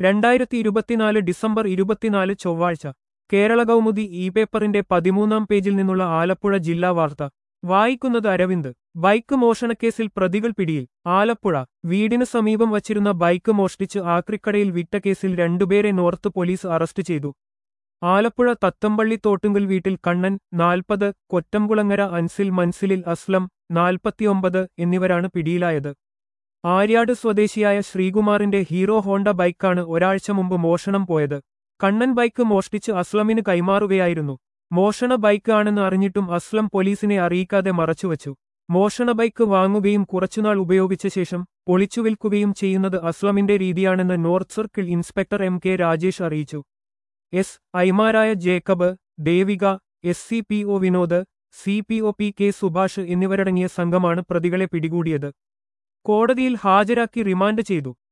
രണ്ടായിരത്തി ഇരുപത്തിനാല് ഡിസംബർ ഇരുപത്തിനാല് ചൊവ്വാഴ്ച കേരള കൗമുദി ഇ പേപ്പറിന്റെ പതിമൂന്നാം പേജിൽ നിന്നുള്ള ആലപ്പുഴ ജില്ലാ വാർത്ത വായിക്കുന്നത് അരവിന്ദ് ബൈക്ക് മോഷണക്കേസിൽ പ്രതികൾ പിടിയിൽ ആലപ്പുഴ വീടിന് സമീപം വച്ചിരുന്ന ബൈക്ക് മോഷ്ടിച്ച് ആക്രിക്കടയിൽ വിറ്റ കേസിൽ രണ്ടുപേരെ നോർത്ത് പോലീസ് അറസ്റ്റ് ചെയ്തു ആലപ്പുഴ തത്തമ്പള്ളി തോട്ടുങ്കൽ വീട്ടിൽ കണ്ണൻ നാൽപ്പത് കൊറ്റംകുളങ്ങര അൻസിൽ മൻസിലിൽ അസ്ലം നാൽപ്പത്തിയൊമ്പത് എന്നിവരാണ് പിടിയിലായത് ആര്യാട് സ്വദേശിയായ ശ്രീകുമാറിന്റെ ഹീറോ ഹോണ്ട ബൈക്കാണ് ഒരാഴ്ച മുമ്പ് മോഷണം പോയത് കണ്ണൻ ബൈക്ക് മോഷ്ടിച്ച് അസ്ലമിന് കൈമാറുകയായിരുന്നു മോഷണ ബൈക്ക് ആണെന്ന് അറിഞ്ഞിട്ടും അസ്ലം പോലീസിനെ അറിയിക്കാതെ മറച്ചുവച്ചു മോഷണ ബൈക്ക് വാങ്ങുകയും കുറച്ചുനാൾ ഉപയോഗിച്ച ശേഷം പൊളിച്ചുവിൽക്കുകയും ചെയ്യുന്നത് അസ്ലമിന്റെ രീതിയാണെന്ന് north circle inspector M K Rajesh അറിയിച്ചു എസ് ഐമാരായ Jacob Devika S C P O Vinod C P O P K Subhash എന്നിവരടങ്ങിയ സംഘമാണ് പ്രതികളെ പിടികൂടിയത് കോടതിയിൽ ഹാജരാക്കി റിമാൻഡ് ചെയ്തു